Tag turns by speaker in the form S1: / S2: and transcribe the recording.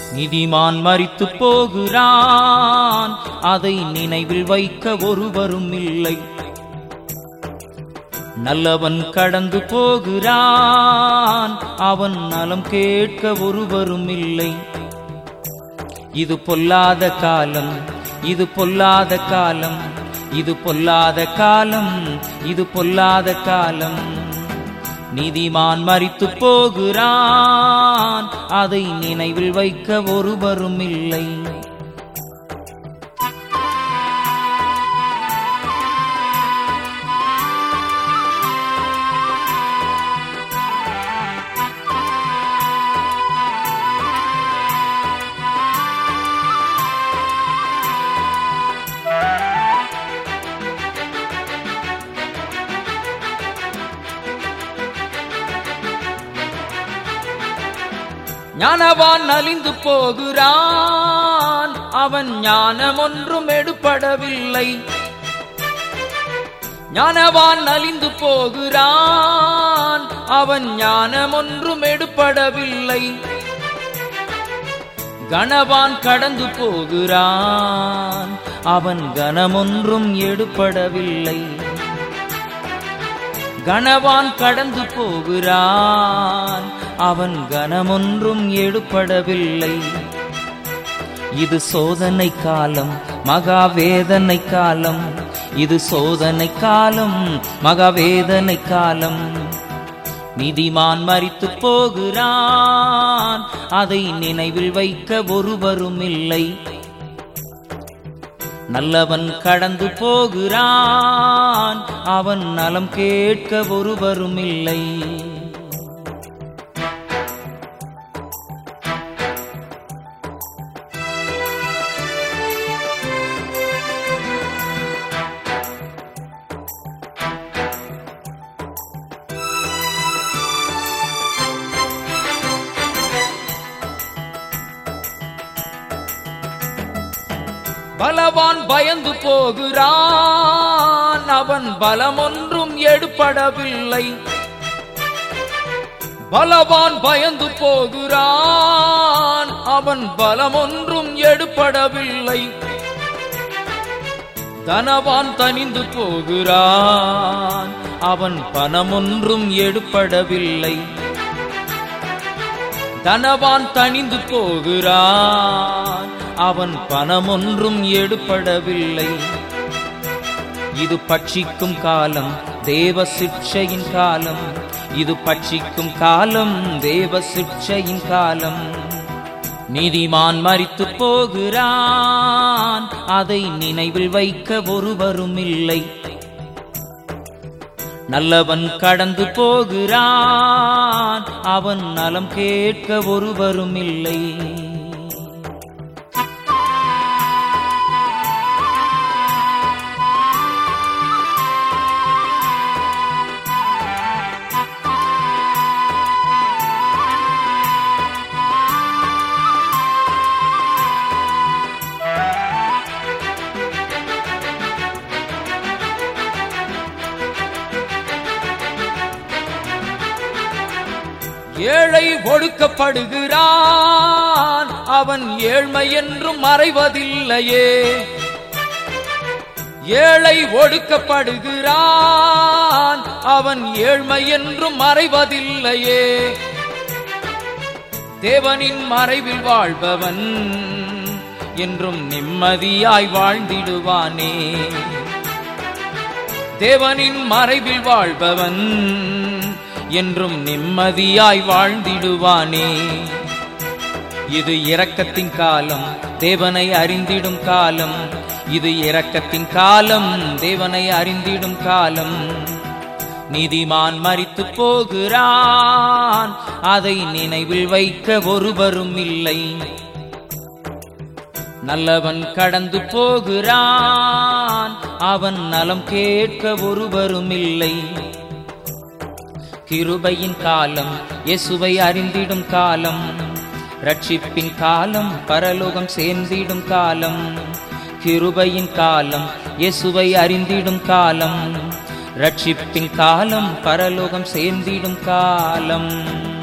S1: நிதிமான் மரித்து போகிறான் அதை நினைவில் வைக்க ஒருவரும் இல்லை நல்லவன் கடந்து போகிறான் அவன் நலம் கேட்க ஒருவரும் இல்லை இது பொல்லாத காலம் இது பொல்லாத காலம் இது பொல்லாத காலம் இது பொல்லாத காலம் நீதிமான் மரித்து போகிறான் அதை நினைவில் வைக்க ஒருவரும் இல்லை ஞானவான் நலிந்து போகிறான் அவன் ஞானம் ஒன்றும் எடுபடவில்லை ஞானவான் நலிந்து போகிறான் அவன் ஞானம் ஒன்றும் எடுபடவில்லை கணவான் கடந்து போகிறான் அவன் கனமொன்றும் எடுபடவில்லை கணவான் கடந்து போகிறான் அவன் கனமொன்றும் எடுபடவில்லை இது சோதனை காலம் மகாவேதனை காலம் இது சோதனை காலம் மகாவேதனை காலம் நீதிமான் மரித்து போகிறான் அதை நினைவில் வைக்க ஒருவரும் இல்லை நல்லவன் கடந்து போகிறான் அவன் நலம் கேட்க ஒருவரும் இல்லை பலவான் பயந்து போகிறான் அவன் பலமொன்றும் எடுபடவில்லை பலவான் பயந்து போகிறான் அவன் பலமொன்றும் எடுபடவில்லை தனவான் தனிந்து போகிறான் அவன் பணமொன்றும் எடுபடவில்லை தனவான் தனிந்து போகிறான் அவன் பணமொன்றும் எடுபடவில்லை இது பட்சிக்கும் காலம் தேவ சிக்ஷையின் காலம் இது பட்சிக்கும் காலம் தேவ சிக்ஷையின் காலம் நீதிமான் மரித்து போகிறான் அதை நினைவில் வைக்க ஒருவரும் இல்லை நல்லவன் கடந்து போகிறான் அவன் நலம் கேட்க ஒருவரும் இல்லை ஏழை ஒடுக்கப்படுகிறான் அவன் ஏழ்மை என்றும் மறைவதில்லையே ஏழை ஒடுக்கப்படுகிறான் அவன் ஏழ்மை என்றும் மறைவதில்லையே தேவனின் மறைவில் வாழ்பவன் என்றும் நிம்மதியாய் வாழ்ந்திடுவானே தேவனின் மறைவில் வாழ்பவன் என்றும் நிம்மதியாய் வாழ்ந்திடுவானே இது இரக்கத்தின் காலம் தேவனை அறிந்திடும் காலம் இது இரக்கத்தின் காலம் தேவனை அறிந்திடும் காலம் நீதிமான் மரித்து போகிறான் அதை நினைவில் வைக்க ஒருவரும் இல்லை நல்லவன் கடந்து போகிறான் அவன் நலம் கேட்க ஒருவரும் இல்லை கிருபையின் காலம் இயேசுவை அறிந்திடும் காலம் ரட்சிப்பின் காலம் பரலோகம் சேர்ந்திடும் காலம் கிருபையின் காலம் இயேசுவை அறிந்திடும் காலம் ரட்சிப்பின் காலம் பரலோகம் சேர்ந்திடும் காலம்